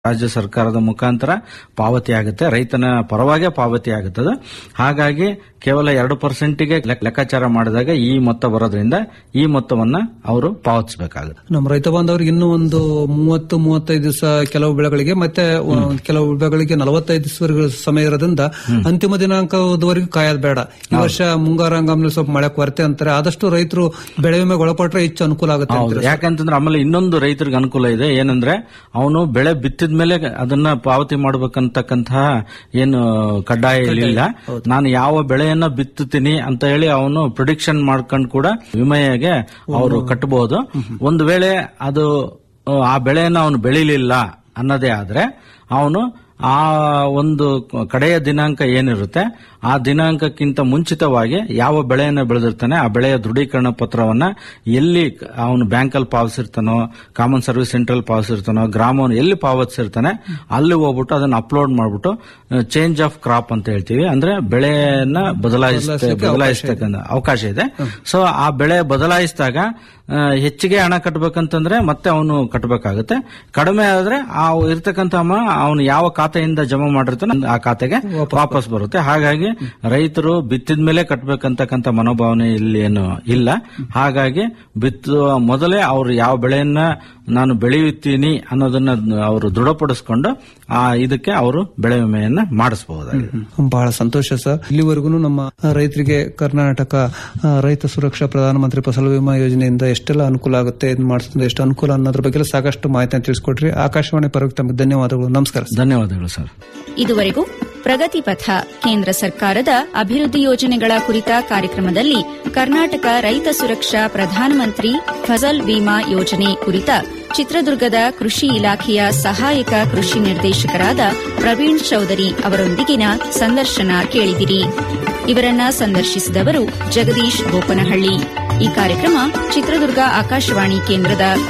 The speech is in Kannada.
ರಾಜ್ಯ ಸರ್ಕಾರದ ಮುಖಾಂತರ ಪಾವತಿ ಆಗುತ್ತೆ ರೈತನ ಪರವಾಗೇ ಪಾವತಿ ಆಗುತ್ತದೆ ಹಾಗಾಗಿ ಕೇವಲ ಎರಡು ಪರ್ಸೆಂಟಿಗೆ ಲೆಕ್ಕಾಚಾರ ಮಾಡಿದಾಗ ಈ ಮೊತ್ತ ಬರೋದ್ರಿಂದ ಈ ಮೊತ್ತವನ್ನ ಅವರು ಪಾವತಿಸಬೇಕಾಗುತ್ತೆ ನಮ್ಮ ರೈತ ಬಾಂಧವರಿಗೆ ಇನ್ನೂ ಒಂದು ಮೂವತ್ತು ಮೂವತ್ತೈದು ದಿವಸ ಕೆಲವು ಬೆಳೆಗಳಿಗೆ ಮತ್ತೆ ಒಂದ್ ಕೆಲವು ಬೆಳೆಗಳಿಗೆ ನಲವತ್ತೈದು ದಿವಸವರೆಗೂ ಸಮಯ ಇರೋದ್ರಿಂದ ಅಂತಿಮ ದಿನಾಂಕದವರೆಗೂ ಕಾಯೋದು ಬೇಡ ಈ ವರ್ಷ ಮುಂಗಾರು ಹಂಗಾಮಿನಲ್ಲಿ ಸ್ವಲ್ಪ ಮಳೆ ಕೊರತೆ ಅಂತಾರೆ ಆದಷ್ಟು ರೈತರು ಬೆಳೆ ವಿಮೆಗೆ ಒಳಪಟ್ರೆ ಹೆಚ್ಚು ಅನುಕೂಲ ಆಗುತ್ತೆ ಹೌದು ಅಂತೀರಾ? ಯಾಕಂತಂದ್ರೆ ಆಮೇಲೆ ಇನ್ನೊಂದು ರೈತರಿಗೆ ಅನುಕೂಲ ಇದೆ ಏನಂದ್ರೆ ಅವನು ಬೆಳೆ ಬಿತ್ತಿದ ಮೇಲೆ ಅದನ್ನ ಪಾವತಿ ಮಾಡಬೇಕಂತಕ್ಕಂತಹ ಏನು ಕಡ್ಡಾಯ ಇಲ್ಲ ನಾನು ಯಾವ ಬೆಳೆಯನ್ನ ಬಿತ್ತುತ್ತೀನಿ ಅಂತ ಹೇಳಿ ಅವನು ಪ್ರಿಡಿಕ್ಷನ್ ಮಾಡ್ಕೊಂಡು ಕೂಡ ವಿಮೆಗೆ ಅವರು ಕಟ್ಟಬಹುದು ಒಂದು ವೇಳೆ ಅದು ಆ, ಆ ಬೆಳೆಯನ್ನ ಅವನು ಬೆಳಿಲಿಲ್ಲ ಅನ್ನೋದೇ ಆದ್ರೆ ಅವನು ಆ ಒಂದು ಕಡೆಯ ದಿನಾಂಕ ಏನಿರುತ್ತೆ ಆ ದಿನಾಂಕಕ್ಕಿಂತ ಮುಂಚಿತವಾಗಿ ಯಾವ ಬೆಳೆಯನ್ನ ಬೆಳೆದಿರ್ತಾನೆ ಆ ಬೆಳೆಯ ದೃಢೀಕರಣ ಪತ್ರವನ್ನ ಎಲ್ಲಿ ಅವನು ಬ್ಯಾಂಕಲ್ಲಿ ಪಾವತಿಸಿರ್ತಾನೋ ಕಾಮನ್ ಸರ್ವಿಸ್ ಸೆಂಟ್ರಲ್ ಪಾವತಿಸಿರ್ತಾನೋ ಗ್ರಾಮವನ್ನು ಎಲ್ಲಿ ಪಾವತಿಸಿರ್ತಾನೆ ಅಲ್ಲಿ ಹೋಗ್ಬಿಟ್ಟು ಅದನ್ನ ಅಪ್ಲೋಡ್ ಮಾಡ್ಬಿಟ್ಟು ಚೇಂಜ್ ಆಫ್ ಕ್ರಾಪ್ ಅಂತ ಹೇಳ್ತೀವಿ ಅಂದ್ರೆ ಬೆಳೆಯನ್ನ ಬದಲಾಯಿಸ ಬದಲಾಯಿಸ್ತಕ್ಕಂಥ ಅವಕಾಶ ಇದೆ ಸೊ ಆ ಬೆಳೆ ಬದಲಾಯಿಸಿದಾಗ ಆ, ಹೆಚ್ಚಿಗೆ ಹಣ ಕಟ್ಟಬೇಕಂತಂದ್ರೆ ಮತ್ತೆ ಅವನು ಕಟ್ಟಬೇಕಾಗುತ್ತೆ ಕಡಿಮೆ ಆದ್ರೆ ಆ ಇರ್ತಕ್ಕಂಥ ಹಣ ಅವನು ಯಾವ ಖಾತೆಯಿಂದ ಜಮಾ ಮಾಡಿರ್ತಾನೆ ಆ ಖಾತೆಗೆ ವಾಪಸ್ ಬರುತ್ತೆ ಹಾಗಾಗಿ ರೈತರು ಬಿತ್ತಿದ ಮೇಲೆ ಕಟ್ಟಬೇಕಂತಕ್ಕಂಥ ಮನೋಭಾವನೆ ಇಲ್ಲಿ ಏನು ಇಲ್ಲ ಹಾಗಾಗಿ ಬಿತ್ತುವ ಮೊದಲೇ ಅವರು ಯಾವ ಬೆಳೆಯನ್ನ ನಾನು ಬೆಳೆಯುತ್ತೀನಿ ಅನ್ನೋದನ್ನ ಅವರು ದೃಢಪಡಿಸ್ಕೊಂಡು ಆ ಇದಕ್ಕೆ ಅವರು ಬೆಳೆ ವಿಮೆಯನ್ನ ಮಾಡಿಸಬಹುದಾಗಿದೆ ಬಹಳ ಸಂತೋಷ ಸರ್ ಇಲ್ಲಿವರೆಗೂ ನಮ್ಮ ರೈತರಿಗೆ ಕರ್ನಾಟಕ ಆ, ರೈತ ಸುರಕ್ಷಾ ಪ್ರಧಾನಮಂತ್ರಿ ಫಸಲ್ ವಿಮಾ ಯೋಜನೆಯಿಂದ ಎಷ್ಟೆಲ್ಲ ಅನುಕೂಲ ಆಗುತ್ತೆ ಇದು ಮಾಡಿಸೋದ್ರಿಂದ ಎಷ್ಟು ಅನುಕೂಲ ಅನ್ನೋದ್ರ ಬಗ್ಗೆ ಸಾಕಷ್ಟು ಮಾಹಿತಿಯನ್ನು ತಿಳಿಸ್ಕೊಟ್ರಿ ಆಕಾಶವಾಣಿ ಪರವಾಗಿ ತಮಗೆ ಧನ್ಯವಾದಗಳು ನಮಸ್ಕಾರ ಸರ್. ಧನ್ಯವಾದಗಳು ಸರ್ ಇದುವರೆಗೂ ಪ್ರಗತಿ ಪಥ ಕೇಂದ್ರ ಸರ್ಕಾರದ ಅಭಿವೃದ್ಧಿ ಯೋಜನೆಗಳ ಕುರಿತ ಕಾರ್ಯಕ್ರಮದಲ್ಲಿ ಕರ್ನಾಟಕ ರೈತ ಸುರಕ್ಷಾ ಪ್ರಧಾನಮಂತ್ರಿ ಫಸಲ್ ಬಿಮಾ ಯೋಜನೆ ಕುರಿತ ಚಿತ್ರದುರ್ಗದ ಕೃಷಿ ಇಲಾಖೆಯ ಸಹಾಯಕ ಕೃಷಿ ನಿರ್ದೇಶಕರಾದ ಪ್ರವೀಣ್ ಚೌಧರಿ ಅವರೊಂದಿಗಿನ ಸಂದರ್ಶನ ಕೇಳಿದಿರಿ ಇವರನ್ನ ಸಂದರ್ಶಿಸಿದವರು ಜಗದೀಶ್ ಗೋಪನಹಳ್ಳಿ ಈ ಕಾರ್ಯಕ್ರಮ ಚಿತ್ರದುರ್ಗ ಆಕಾಶವಾಣಿ ಕೇಂದ್ರದ